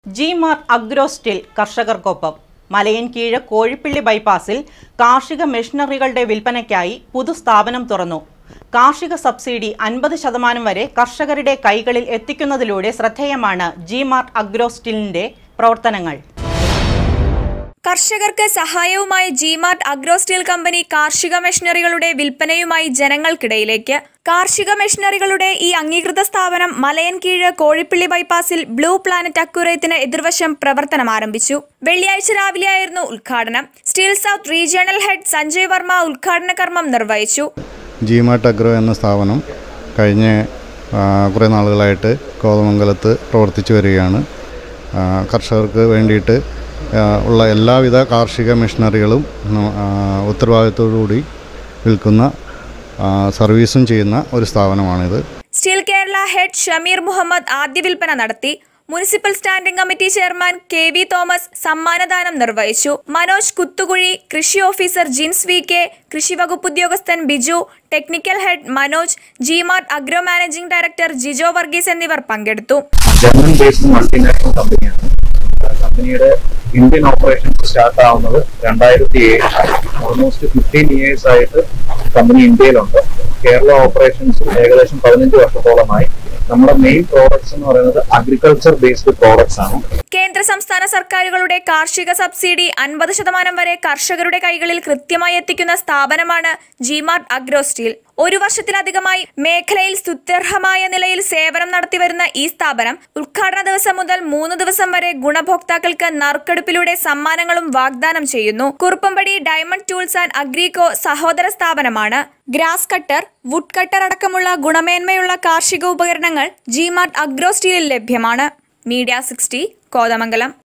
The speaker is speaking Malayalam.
ജി മാർട്ട് അഗ്രോ സ്റ്റിൽ കർഷകർക്കൊപ്പം മലയൻകീഴ് കോഴിപ്പള്ളി ബൈപ്പാസിൽ കാർഷിക മെഷീനറികളുടെ വിൽപ്പനയ്ക്കായി പുതുസ്ഥാപനം തുറന്നു കാർഷിക സബ്സിഡി അൻപത് ശതമാനം വരെ കർഷകരുടെ കൈകളിൽ എത്തിക്കുന്നതിലൂടെ ശ്രദ്ധേയമാണ് ജി മാർട്ട് അഗ്രോ സ്റ്റിലിന്റെ പ്രവർത്തനങ്ങൾ കർഷകർക്ക് സഹായവുമായി ജിമാർട്ട് അഗ്രോ സ്റ്റീൽ കമ്പനി കാർഷിക മെഷീനറികളുടെ വിൽപ്പനയുമായി ജനങ്ങൾക്കിടയിലേക്ക് കാർഷിക മെഷീനറികളുടെ ഈ അംഗീകൃത സ്ഥാപനം മലയൻകീഴ് കോഴിപ്പള്ളി ബൈപ്പാസിൽ ബ്ലൂ പ്ലാനറ്റ് അക്യൂറേത്തിന് എതിർവശം പ്രവർത്തനം ആരംഭിച്ചു വെള്ളിയാഴ്ച രാവിലെയായിരുന്നു ഉദ്ഘാടനം Stihl south regional head Sanjay Varma ഉദ്ഘാടന കർമ്മം നിർവഹിച്ചു ജിമാർട്ട് അഗ്രോ എന്ന സ്ഥാപനം കഴിഞ്ഞ ആ, കുറേ നാളുകളായിട്ട് കോതമംഗലത്ത് പ്രവർത്തിച്ചു വരികയാണ് ആ, കർഷകർക്ക് വേണ്ടിയിട്ട് ആ, ഉള്ള എല്ലാവിധ കാർഷിക മെഷീനറികളും ന- ആ, ഉത്തരവാദിത്തോടുകൂടി വിൽക്കുന്ന ആ, സർവീസും ചെയ്യുന്ന ഒരു സ്ഥാപനമാണിത് സ്റ്റീൽ കേരള ഹെഡ് ഷമീർ മുഹമ്മദ് ആദ്യ വിൽപ്പന നടത്തി municipal standing committee chairman K V Thomas സമ്മാനദാനം നിർവഹിച്ചു മനോജ് കുത്തുകുഴി കൃഷി ഓഫീസർ ജിൻസ് വി കെ കൃഷി വകുപ്പ് ഉദ്യോഗസ്ഥൻ Biju technical head Manoj G mart agro managing director Jijo Varghese എന്നിവർ പങ്കെടുത്തു ജർമ്മൻ ബേസ്ഡ് മൾട്ടിനാഷണൽ കമ്പനിയാണ് കമ്പനിയുടെ ഇന്ത്യൻ ഓപ്പറേഷൻസ് സ്റ്റാർട്ട് ആവുന്നത് രണ്ടായിരത്തി ഏഴ് ഓൾമോസ്റ്റ് ഫിഫ്റ്റീൻ ഇയേഴ്സ് ആയിട്ട് കമ്പനി ഇന്ത്യയിലുണ്ട് കേരള ഓപ്പറേഷൻസ് ഏകദേശം പതിനഞ്ച് വർഷത്തോളമായി നമ്മുടെ മെയിൻ പ്രോഡക്ട്സ് എന്ന് പറയുന്നത് അഗ്രികൾച്ചർ ബേസ്ഡ് പ്രോഡക്ട്സ് ആണ് കേന്ദ്ര സംസ്ഥാന സർക്കാരുകളുടെ കാർഷിക സബ്സിഡി അൻപത് ശതമാനം വരെ കർഷകരുടെ കൈകളിൽ കൃത്യമായി എത്തിക്കുന്ന സ്ഥാപനമാണ് ജിമാർട്ട് അഗ്രോ സ്റ്റീൽ ഒരു വർഷത്തിലധികമായി മേഖലയിൽ സ്തുത്യർഹമായ നിലയിൽ സേവനം നടത്തിവരുന്ന ഈ സ്ഥാപനം ഉദ്ഘാടന ദിവസം മുതൽ മൂന്ന് ദിവസം വരെ ഗുണഭോക്താക്കൾക്ക് നറുക്കെടുപ്പിലൂടെ സമ്മാനങ്ങളും വാഗ്ദാനം ചെയ്യുന്നു Kuruppampady diamond tools and Agrico സഹോദര സ്ഥാപനമാണ് ഗ്രാസ് കട്ടർ വുഡ് കട്ടർ അടക്കമുള്ള ഗുണമേന്മയുള്ള കാർഷിക ഉപകരണങ്ങൾ ജിമാർട്ട് അഗ്രോ സ്റ്റീലിൽ ലഭ്യമാണ് മീഡിയ സിക്സ്റ്റി കോതമംഗലം